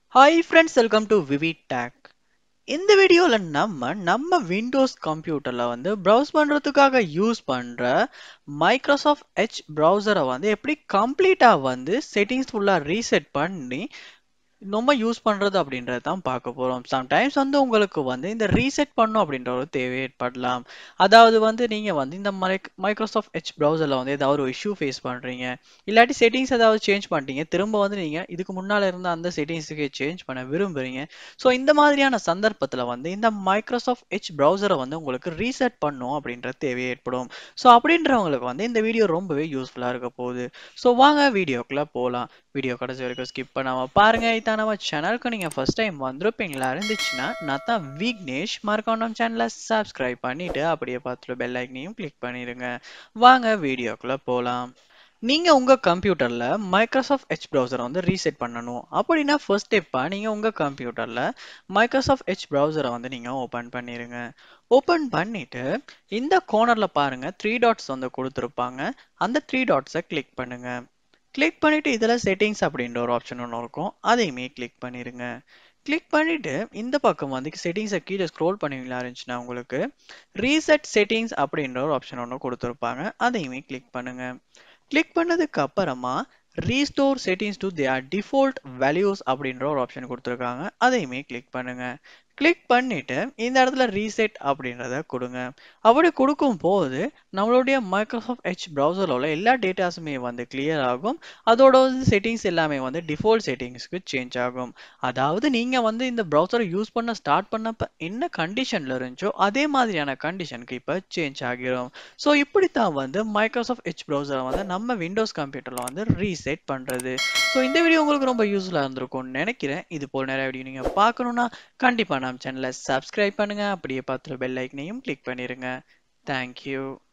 hi friends welcome to V V tech இந்த வீடியோவில் நம்ம நம்ம விண்டோஸ் கம்ப்யூட்டரில் வந்து ப்ரௌஸ் பண்ணுறதுக்காக யூஸ் பண்ணுற மைக்ரோசாஃப்ட் எச் ப்ரௌசரை வந்து எப்படி கம்ப்ளீட்டாக வந்து செட்டிங்ஸ் ஃபுல்லாக ரீசெட் பண்ணி ரொம்ப யூஸ் பண்ணுறது அப்படின்றது தான் பார்க்க போகிறோம் சம்டைம்ஸ் வந்து உங்களுக்கு வந்து இந்த ரீசெட் பண்ணும் அப்படின்ற ஒரு தேவை ஏற்படலாம் அதாவது வந்து நீங்கள் வந்து இந்த மைக் மைக்ரோசாஃப்ட் எச் ப்ரௌசரில் வந்து ஏதாவது ஒரு இஷ்யூ ஃபேஸ் பண்ணுறீங்க இல்லாட்டி செட்டிங்ஸ் ஏதாவது சேஞ்ச் பண்ணிட்டீங்க திரும்ப வந்து நீங்கள் இதுக்கு முன்னால் இருந்த அந்த செட்டிங்ஸுக்கு சேஞ்ச் பண்ண விரும்புகிறீங்க ஸோ இந்த மாதிரியான சந்தர்ப்பத்தில் வந்து இந்த மைக்ரோசாஃப்ட் எச் ப்ரௌசரை வந்து உங்களுக்கு ரீசெட் பண்ணும் அப்படின்ற தேவை ஏற்படும் ஸோ அப்படின்றவங்களுக்கு வந்து இந்த வீடியோ ரொம்பவே யூஸ்ஃபுல்லாக இருக்க போகுது ஸோ வாங்க வீடியோக்குள்ளே போகலாம் வீடியோ கடைசி வரைக்கும் ஸ்கிப் பண்ணாமல் பாருங்கள் இதான் நம்ம சேனலுக்கு நீங்கள் ஃபர்ஸ்ட் டைம் வந்திருப்பீங்களா இருந்துச்சுன்னா நான் தான் விக்னேஷ் மறக்காம நம்ம சேனலை சப்ஸ்கிரைப் பண்ணிவிட்டு அப்படியே பார்த்துட்டு பெல் ஐக்கனையும் கிளிக் பண்ணிடுங்க வாங்க வீடியோக்குள்ளே போகலாம் நீங்கள் உங்கள் கம்ப்யூட்டரில் மைக்ரோசாஃப்ட் எச் ப்ரௌசரை வந்து ரீசெட் பண்ணணும் அப்படின்னா ஃபர்ஸ்ட் ஸ்டெப்பாக நீங்கள் உங்கள் கம்ப்யூட்டரில் மைக்ரோசாஃப்ட் எச் ப்ரௌசரை வந்து நீங்கள் ஓப்பன் பண்ணிடுங்க ஓப்பன் பண்ணிவிட்டு இந்த கோனரில் பாருங்கள் த்ரீ டாட்ஸ் வந்து கொடுத்துருப்பாங்க அந்த த்ரீ டாட்ஸை கிளிக் பண்ணுங்கள் கிளிக் பண்ணிவிட்டு இதில் செட்டிங்ஸ் அப்படின்ற ஒரு ஆப்ஷன் ஒன்று இருக்கும் அதையுமே கிளிக் பண்ணிடுங்க கிளிக் பண்ணிவிட்டு இந்த பக்கம் வந்து செட்டிங்ஸை கீழே ஸ்க்ரோல் பண்ணுவீங்களா இருந்துச்சுன்னா உங்களுக்கு ரீசெட் செட்டிங்ஸ் அப்படின்ற ஒரு ஆப்ஷன் ஒன்று கொடுத்துருப்பாங்க அதையுமே கிளிக் பண்ணுங்கள் கிளிக் பண்ணதுக்கு அப்புறமா restore settings to their default values அப்படின்ற ஒரு ஆப்ஷன் கொடுத்துருக்காங்க அதையுமே கிளிக் பண்ணுங்க கிளிக் பண்ணிட்டு இந்த இடத்துல ரீசெட் அப்படின்றத கொடுங்க அப்படி கொடுக்கும் போது நம்மளுடைய மைக்ரோசாஃப்ட் எச் ப்ரௌசரில் உள்ள எல்லா டேட்டாஸுமே வந்து கிளியர் ஆகும் அதோட வந்து செட்டிங்ஸ் எல்லாமே வந்து டிஃபால்ட் செட்டிங்ஸ்க்கு சேஞ்ச் ஆகும் அதாவது நீங்கள் வந்து இந்த ப்ரௌசரை யூஸ் பண்ண ஸ்டார்ட் பண்ணப்ப என்ன கண்டிஷனில் இருந்துச்சோ அதே மாதிரியான கண்டிஷனுக்கு இப்போ சேஞ்ச் ஆகிரும் ஸோ இப்படித்தான் வந்து மைக்ரோசாஃப்ட் எச் ப்ரௌசரை வந்து நம்ம விண்டோஸ் கம்ப்யூட்டரில் வந்து ரீசெட் பண்ணுறது ஸோ இந்த வீடியோ உங்களுக்கு ரொம்ப யூஸ்ஃபுல்லாக இருந்திருக்கும்னு நினைக்கிறேன் இது போல் நிறைய வீடியோ நீங்கள் பார்க்கணுன்னா கண்டிப்பாக நம்ம சேனலை சப்ஸ்கிரைப் பண்ணுங்கள் அப்படியே பார்த்துட்டு பெல் ஐக்கனையும் கிளிக் பண்ணிடுங்க தேங்க்யூ